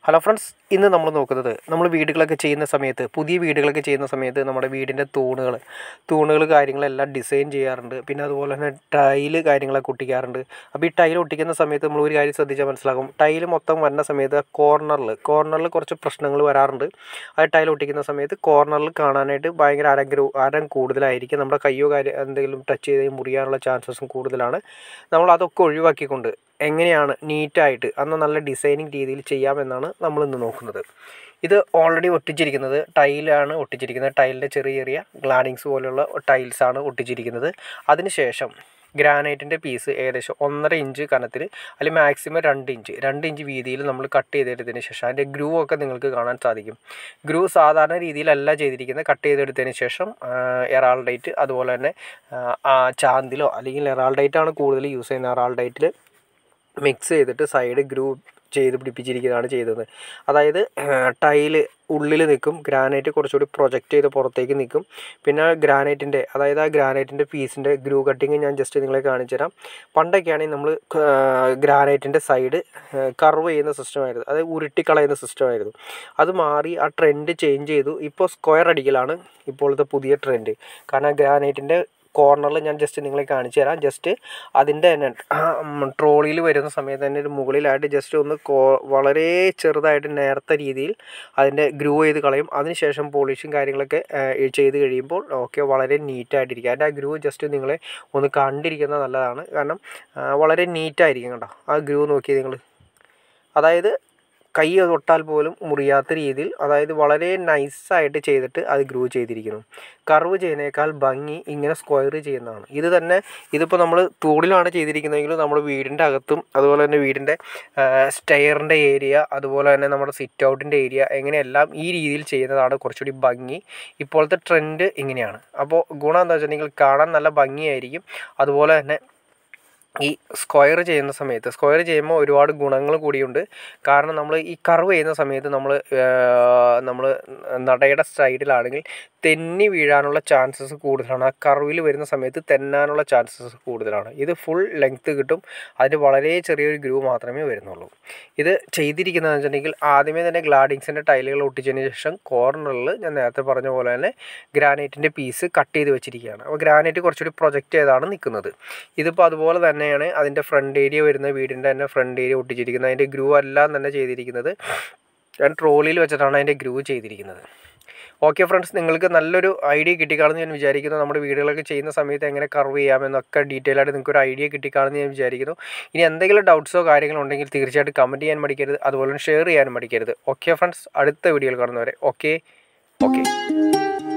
hello friends ഇന്ന് നമ്മൾ നോക്കുന്നത് നമ്മൾ വീടുകളൊക്കെ ചെയ്യുന്ന സമയത്ത് പുതിയ വീടുകളൊക്കെ ചെയ്യുന്ന സമയത്ത് നമ്മുടെ വീടിൻ്റെ തൂണുകൾ തൂണുകൾ കാര്യങ്ങളെല്ലാം ഡിസൈൻ ചെയ്യാറുണ്ട് പിന്നെ അതുപോലെ തന്നെ ടൈല് കാര്യങ്ങളൊക്കെ ഒട്ടിക്കാറുണ്ട് അപ്പോൾ ഈ ടൈൽ ഒട്ടിക്കുന്ന സമയത്ത് നമ്മൾ ഒരു കാര്യം ശ്രദ്ധിച്ചാൽ മനസ്സിലാകും ടൈല് മൊത്തം വരുന്ന സമയത്ത് കോർണറിൽ കോർണറിൽ കുറച്ച് പ്രശ്നങ്ങൾ വരാറുണ്ട് ആ ടൈൽ ഒട്ടിക്കുന്ന സമയത്ത് കോർണറിൽ കാണാനായിട്ട് ഭയങ്കര അരഗ്രൂ അരം കൂടുതലായിരിക്കും നമ്മുടെ കയ്യോ കാര്യം എന്തെങ്കിലും ടച്ച് ചെയ്ത് മുറിയാനുള്ള ചാൻസസും കൂടുതലാണ് നമ്മൾ അതൊക്കെ ഒഴിവാക്കിക്കൊണ്ട് എങ്ങനെയാണ് നീറ്റായിട്ട് അന്ന് നല്ല ഡിസൈനിങ് രീതിയിൽ ചെയ്യാമെന്നാണ് നമ്മൾ ഇന്ന് നോക്കുന്നത് ഇത് ഓൾറെഡി ഒട്ടിച്ചിരിക്കുന്നത് ടൈലാണ് ഒട്ടിച്ചിരിക്കുന്നത് ടൈലിൻ്റെ ചെറിയ ചെറിയ ഗ്ലാഡിങ്സ് പോലെയുള്ള ടൈൽസാണ് ഒട്ടിച്ചിരിക്കുന്നത് അതിനുശേഷം ഗ്രാനൈറ്റിൻ്റെ പീസ് ഏകദേശം ഒന്നര ഇഞ്ച് കനത്തിൽ അല്ലെങ്കിൽ മാക്സിമം രണ്ട് ഇഞ്ച് രണ്ട് ഇഞ്ച് വീതിയിൽ നമ്മൾ കട്ട് ചെയ്തെടുത്തതിന് ശേഷം അതിൻ്റെ ഗ്രൂ ഒക്കെ നിങ്ങൾക്ക് കാണാൻ സാധിക്കും ഗ്രൂ സാധാരണ രീതിയിലല്ല ചെയ്തിരിക്കുന്നത് കട്ട് ചെയ്തെടുത്തതിന് ശേഷം എറാൾഡൈറ്റ് അതുപോലെ തന്നെ ആ ചാന്തിലോ അല്ലെങ്കിൽ എറാൾഡൈറ്റ് ആണ് കൂടുതൽ യൂസ് ചെയ്യുന്നത് എറാൾഡൈറ്റിൽ മിക്സ് ചെയ്തിട്ട് സൈഡ് ഗ്രൂ ചെയ്ത് പിടിപ്പിച്ചിരിക്കുന്നതാണ് ചെയ്തത് അതായത് ടൈല് ഉള്ളിൽ നിൽക്കും ഗ്രാനൈറ്റ് കുറച്ചുകൂടി പ്രൊജക്റ്റ് ചെയ്ത് പുറത്തേക്ക് നിൽക്കും പിന്നെ ഗ്രാനൈറ്റിൻ്റെ അതായത് ആ ഗ്രാനൈറ്റിൻ്റെ പീസിൻ്റെ ഗ്രൂ കട്ടിങ് ഞാൻ ജസ്റ്റ് നിങ്ങളെ കാണിച്ചു തരാം പണ്ടൊക്കെയാണെങ്കിൽ നമ്മൾ ഗ്രാനൈറ്റിൻ്റെ സൈഡ് കർവ് ചെയ്യുന്ന സിസ്റ്റമായിരുന്നു അതായത് ഉരുട്ടിക്കളയുന്ന സിസ്റ്റമായിരുന്നു അത് മാറി ആ ട്രെൻഡ് ചേഞ്ച് ചെയ്തു ഇപ്പോൾ സ്ക്വയർ അടിക്കലാണ് ഇപ്പോഴത്തെ പുതിയ ട്രെൻഡ് കാരണം ഗ്രാനൈറ്റിൻ്റെ കോർണറിൽ ഞാൻ ജസ്റ്റ് നിങ്ങളെ കാണിച്ചു തരാം ജസ്റ്റ് അതിൻ്റെ തന്നെ ട്രോളിയിൽ വരുന്ന സമയത്ത് തന്നെ ഒരു മുകളിലായിട്ട് ജസ്റ്റ് ഒന്ന് കോ വളരെ ചെറുതായിട്ട് നേർത്ത രീതിയിൽ അതിൻ്റെ ഗ്രൂ ചെയ്ത് കളയും അതിനുശേഷം പോളിഷും കാര്യങ്ങളൊക്കെ ചെയ്ത് കഴിയുമ്പോൾ ഓക്കെ വളരെ നീറ്റായിട്ടിരിക്കും അതിൻ്റെ ആ ഗ്രൂ ജസ്റ്റ് നിങ്ങളെ ഒന്ന് കണ്ടിരിക്കുന്നത് നല്ലതാണ് കാരണം വളരെ നീറ്റായിരിക്കും കേട്ടോ ആ ഗ്രൂ നോക്കി നിങ്ങൾ അതായത് കൈ തൊട്ടാൽ പോലും മുറിയാത്ത രീതിയിൽ അതായത് വളരെ നൈസായിട്ട് ചെയ്തിട്ട് അത് ഗ്രൂ ചെയ്തിരിക്കുന്നു കർവ് ചെയ്യുന്നേക്കാൾ ഭംഗി ഇങ്ങനെ സ്ക്വയർ ചെയ്യുന്നതാണ് ഇത് തന്നെ ഇതിപ്പോൾ നമ്മൾ തൂണിലാണ് ചെയ്തിരിക്കുന്നതെങ്കിൽ നമ്മുടെ വീടിൻ്റെ അകത്തും അതുപോലെ തന്നെ വീടിൻ്റെ സ്റ്റെയറിൻ്റെ ഏരിയ അതുപോലെ തന്നെ നമ്മുടെ സിറ്റ് ഔട്ടിൻ്റെ ഏരിയ എങ്ങനെയെല്ലാം ഈ രീതിയിൽ ചെയ്യുന്നതാണ് കുറച്ചുകൂടി ഭംഗി ഇപ്പോഴത്തെ ട്രെൻഡ് ഇങ്ങനെയാണ് അപ്പോൾ ഗുണം എന്താ വെച്ചിട്ടുണ്ടെങ്കിൽ കാണാൻ നല്ല ഭംഗിയായിരിക്കും അതുപോലെ തന്നെ ഈ സ്ക്വയർ ചെയ്യുന്ന സമയത്ത് സ്ക്വയർ ചെയ്യുമ്പോൾ ഒരുപാട് ഗുണങ്ങൾ കൂടിയുണ്ട് കാരണം നമ്മൾ ഈ കർവ് ചെയ്യുന്ന സമയത്ത് നമ്മൾ നമ്മൾ നടയുടെ സൈഡിലാണെങ്കിൽ തെന്നി വീഴാനുള്ള ചാൻസസ് കൂടുതലാണ് ആ കർവിൽ വരുന്ന സമയത്ത് തെന്നാനുള്ള ചാൻസസ് കൂടുതലാണ് ഇത് ഫുൾ ലെങ്ത്ത് കിട്ടും അതിന് വളരെ ചെറിയൊരു ഗ്രൂ മാത്രമേ വരുന്നുള്ളൂ ഇത് ചെയ്തിരിക്കുന്നതെന്ന് വെച്ചിട്ടുണ്ടെങ്കിൽ ആദ്യമേ തന്നെ ഗ്ലാഡിങ്സിൻ്റെ ടൈലുകൾ ഒട്ടിച്ചതിന് ശേഷം കോർണറിൽ ഞാൻ നേരത്തെ പറഞ്ഞ പോലെ തന്നെ ഗ്രാനൈറ്റിൻ്റെ പീസ് കട്ട് ചെയ്ത് വെച്ചിരിക്കുകയാണ് അപ്പോൾ ഗ്രാനൈറ്റ് കുറച്ചുകൂടി പ്രൊജക്റ്റ് ചെയ്താണ് നിൽക്കുന്നത് ഇതിപ്പോൾ അതുപോലെ തന്നെയാണ് അതിൻ്റെ ഫ്രണ്ട് ഏരിയ വരുന്ന വീടിൻ്റെ തന്നെ ഫ്രണ്ട് ഏരിയ ഒട്ടിച്ചിരിക്കുന്നത് അതിൻ്റെ ഗ്രൂ എല്ലാം തന്നെ ചെയ്തിരിക്കുന്നത് ഞാൻ ട്രോളിയിൽ വെച്ചിട്ടാണ് അതിൻ്റെ ഗ്രൂ ചെയ്തിരിക്കുന്നത് ഓക്കെ ഫ്രണ്ട്സ് നിങ്ങൾക്ക് നല്ലൊരു ഐഡിയ കിട്ടിക്കാണെന്ന് ഞാൻ വിചാരിക്കുന്നു നമ്മുടെ വീടുകളൊക്കെ ചെയ്യുന്ന സമയത്ത് എങ്ങനെ കർവ് ചെയ്യാമെന്നൊക്കെ ഡീറ്റെയിൽ ആയിട്ട് നിങ്ങൾക്ക് ഒരു ഐഡിയ കിട്ടിക്കാണെന്ന് ഞാൻ വിചാരിക്കുന്നു ഇനി എന്തെങ്കിലും ഡൗട്ട്സോ കാര്യങ്ങളോ ഉണ്ടെങ്കിൽ തീർച്ചയായിട്ടും കമൻറ്റ് ചെയ്യാൻ മടിക്കരുത് അതുപോലെ ഷെയർ ചെയ്യാനും മടിക്കരുത് ഓക്കെ ഫ്രണ്ട്സ് അടുത്ത വീഡിയോയിൽ കാണുന്നവരെ ഓക്കെ ഓക്കെ